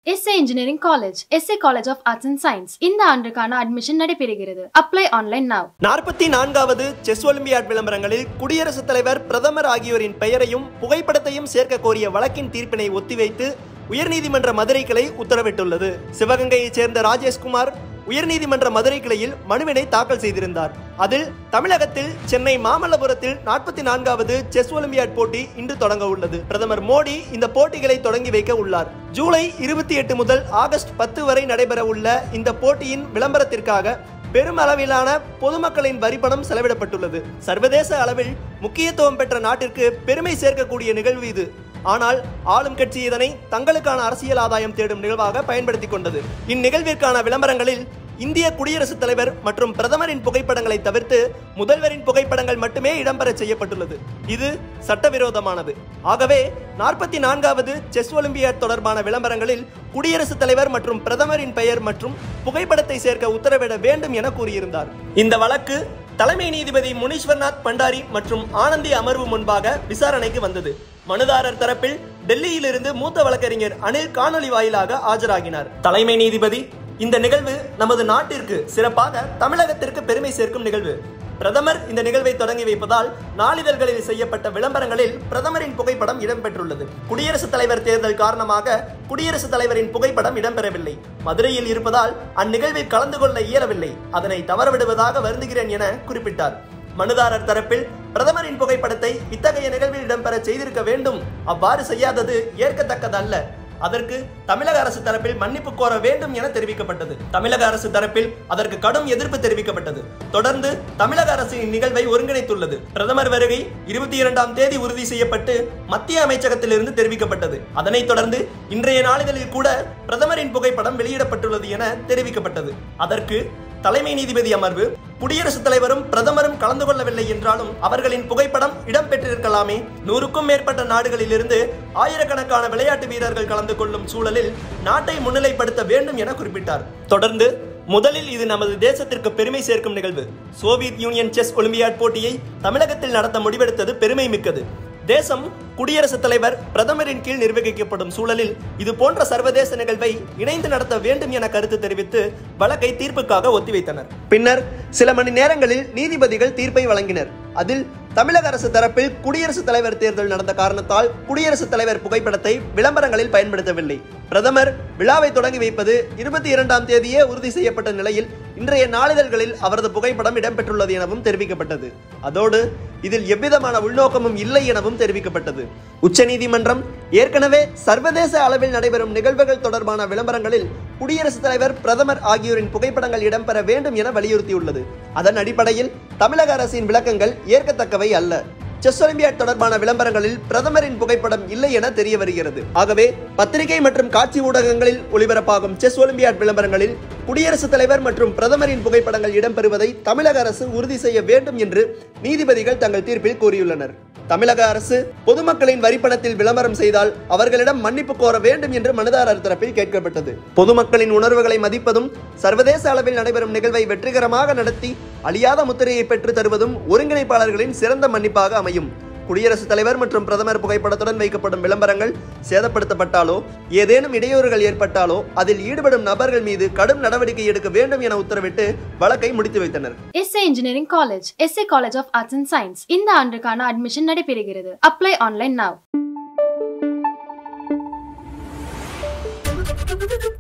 S A engineering college SA college of arts and science இந்த ஆண்டுக்கான admission நடைபெறுகிறது apply online now நாற்பத்தி நான்காவது செஸ் ஒலிம்பியாட் விளம்பரங்களில் குடியரசுத் தலைவர் பிரதமர் ஆகியோரின் பெயரையும் புகைப்படத்தையும் சேர்க்க கோரிய வழக்கின் தீர்ப்பினை ஒத்திவைத்து உயர்நீதிமன்ற மதுரை கிளை உத்தரவிட்டுள்ளது சிவகங்கையைச் சேர்ந்த ராஜேஷ்குமார் உயர்நீதிமன்ற மதுரை கிளையில் மனுவினை தாக்கல் செய்திருந்தார் அதில் தமிழகத்தில் சென்னை மாமல்லபுரத்தில் நாற்பத்தி நான்காவது செஸ் ஒலிம்பியாட் போட்டி இன்று தொடங்க உள்ளது பிரதமர் மோடி இந்த போட்டிகளை தொடங்கி வைக்க உள்ளார் ஜூலை இருபத்தி எட்டு முதல் ஆகஸ்ட் பத்து வரை நடைபெற உள்ள இந்த போட்டியின் விளம்பரத்திற்காக பெரும் அளவிலான பொதுமக்களின் வரிப்பணம் செலவிடப்பட்டுள்ளது சர்வதேச அளவில் முக்கியத்துவம் பெற்ற நாட்டிற்கு பெருமை சேர்க்கக்கூடிய நிகழ்வு இது ஆனால் ஆளும் கட்சி இதனை தங்களுக்கான அரசியல் ஆதாயம் தேடும் நிகழ்வாக பயன்படுத்திக் கொண்டது இந்நிகழ்விற்கான விளம்பரங்களில் இந்திய குடியரசுத் தலைவர் மற்றும் பிரதமரின் புகைப்படங்களை தவிர்த்து முதல்வரின் புகைப்படங்கள் மட்டுமே இடம்பெற செய்யப்பட்டுள்ளது இது சட்டவிரோதமானது ஆகவே நாற்பத்தி நான்காவது செஸ் ஒலிம்பியாட் தொடர்பான விளம்பரங்களில் குடியரசுத் தலைவர் மற்றும் பிரதமரின் பெயர் மற்றும் புகைப்படத்தை சேர்க்க உத்தரவிட வேண்டும் என கூறியிருந்தார் இந்த வழக்கு தலைமை நீதிபதி முனீஸ்வர்நாத் பண்டாரி மற்றும் ஆனந்தி அமர்வு முன்பாக விசாரணைக்கு வந்தது மனுதாரர் தரப்பில் டெல்லியிலிருந்து மூத்த வழக்கறிஞர் அனில் காணொலி வாயிலாக ஆஜராகினார் தலைமை நீதிபதி இந்த நிகழ்வு நமது நாட்டிற்கு சிறப்பாக தமிழகத்திற்கு பெருமை சேர்க்கும் நிகழ்வு பிரதமர் இந்த நிகழ்வை தொடங்கி வைப்பதால் நாளிதழ்களில் செய்யப்பட்ட விளம்பரங்களில் பிரதமரின் புகைப்படம் இடம்பெற்றுள்ளது குடியரசுத் தலைவர் தேர்தல் காரணமாக குடியரசுத் தலைவரின் புகைப்படம் இடம்பெறவில்லை மதுரையில் இருப்பதால் அந்நிகழ்வில் கலந்து கொள்ள இயலவில்லை அதனை தவறவிடுவதாக வருந்துகிறேன் என குறிப்பிட்டார் மனுதாரர் தரப்பில் பிரதமரின் புகைப்படத்தை இத்தகைய நிகழ்வில் இடம்பெற செய்திருக்க வேண்டும் அவ்வாறு செய்யாதது ஏற்கத்தக்கதல்ல அதற்கு தமிழக அரசு தரப்பில் மன்னிப்பு கோர வேண்டும் என தெரிவிக்கப்பட்டது தமிழக அரசு தரப்பில் அதற்கு கடும் எதிர்ப்பு தெரிவிக்கப்பட்டது தொடர்ந்து தமிழக அரசு இந்நிகழ்வை ஒருங்கிணைத்துள்ளது பிரதமர் வருகை இருபத்தி இரண்டாம் தேதி உறுதி செய்யப்பட்டு மத்திய அமைச்சகத்திலிருந்து தெரிவிக்கப்பட்டது அதனைத் தொடர்ந்து இன்றைய நாளிதழில் கூட பிரதமரின் புகைப்படம் வெளியிடப்பட்டுள்ளது என தெரிவிக்கப்பட்டது அதற்கு தலைமை நீதிபதி அமர்வு குடியரசுத் தலைவரும் பிரதமரும் கலந்து கொள்ளவில்லை என்றாலும் அவர்களின் புகைப்படம் இடம்பெற்றிருக்கலாமே நூறுக்கும் மேற்பட்ட நாடுகளிலிருந்து ஆயிரக்கணக்கான விளையாட்டு வீரர்கள் கலந்து கொள்ளும் சூழலில் நாட்டை முன்னிலைப்படுத்த வேண்டும் என குறிப்பிட்டார் தொடர்ந்து முதலில் இது நமது தேசத்திற்கு பெருமை சேர்க்கும் நிகழ்வு சோவியத் யூனியன் செஸ் ஒலிம்பியாட் போட்டியை தமிழகத்தில் நடத்த முடிவெடுத்தது பெருமை மிக்கது தேசம் குடியரசுத் தலைவர் பிரதமரின் கீழ் நிர்வகிக்கப்படும் சூழலில் இது போன்ற சர்வதேச நிகழ்வை இணைந்து நடத்த வேண்டும் என கருத்து தெரிவித்து வழக்கை தீர்ப்புக்காக ஒத்திவைத்தனர் பின்னர் சில மணி நேரங்களில் நீதிபதிகள் தீர்ப்பை வழங்கினர் அதில் தமிழக அரசு தரப்பில் குடியரசுத் தலைவர் தேர்தல் நடந்த காரணத்தால் குடியரசுத் தலைவர் புகைப்படத்தை விளம்பரங்களில் பயன்படுத்தவில்லை பிரதமர் விழாவை தொடங்கி வைப்பது இருபத்தி இரண்டாம் தேதியே உறுதி செய்யப்பட்ட நிலையில் இன்றைய நாளிதழ்களில் அவரது புகைப்படம் இடம்பெற்றுள்ளது எனவும் தெரிவிக்கப்பட்டது அதோடு இதில் எவ்விதமான உள்நோக்கமும் இல்லை எனவும் தெரிவிக்கப்பட்டது உச்சநீதிமன்றம் ஏற்கனவே சர்வதேச அளவில் நடைபெறும் நிகழ்வுகள் தொடர்பான விளம்பரங்களில் குடியரசுத் தலைவர் பிரதமர் ஆகியோரின் புகைப்படங்கள் இடம்பெற வேண்டும் என வலியுறுத்தியுள்ளது அதன் அடிப்படையில் தமிழக அரசின் விளக்கங்கள் ஏற்கத்தக்கவை அல்ல செஸ் ஒலிம்பியாட் தொடர்பான விளம்பரங்களில் பிரதமரின் புகைப்படம் இல்லை என தெரிய வருகிறது ஆகவே பத்திரிகை மற்றும் காட்சி ஊடகங்களில் ஒளிபரப்பாகும் செஸ் ஒலிம்பியாட் விளம்பரங்களில் குடியரசுத் தலைவர் மற்றும் பிரதமரின் புகைப்படங்கள் இடம்பெறுவதை தமிழக அரசு உறுதி செய்ய வேண்டும் என்று நீதிபதிகள் தங்கள் தீர்ப்பில் கூறியுள்ளனர் தமிழக அரசு பொதுமக்களின் வரிப்பணத்தில் விளம்பரம் செய்தால் அவர்களிடம் மன்னிப்பு கோர வேண்டும் என்று மனுதாரர் தரப்பில் கேட்கப்பட்டது பொதுமக்களின் உணர்வுகளை மதிப்பதும் சர்வதேச அளவில் நடைபெறும் நிகழ்வை வெற்றிகரமாக நடத்தி அழியாத முத்திரையை பெற்று தருவதும் ஒருங்கிணைப்பாளர்களின் சிறந்த மன்னிப்பாக அமையும் குடியரசுத் தலைவர் மற்றும் பிரதமர் புகைப்படத்துடன் வைக்கப்படும் விளம்பரங்கள் சேதப்படுத்தப்பட்டாலோ ஏதேனும் இடையூறுகள் ஏற்பட்டாலோ அதில் ஈடுபடும் நபர்கள் மீது கடும் நடவடிக்கை எடுக்க வேண்டும் என உத்தரவிட்டு வழக்கை முடித்து வைத்தனர் SA engineering college SA college of arts and science இந்த ஆண்டுக்கான அட்மிஷன் நடைபெறுகிறது அப்ளை ஆன்லைன் now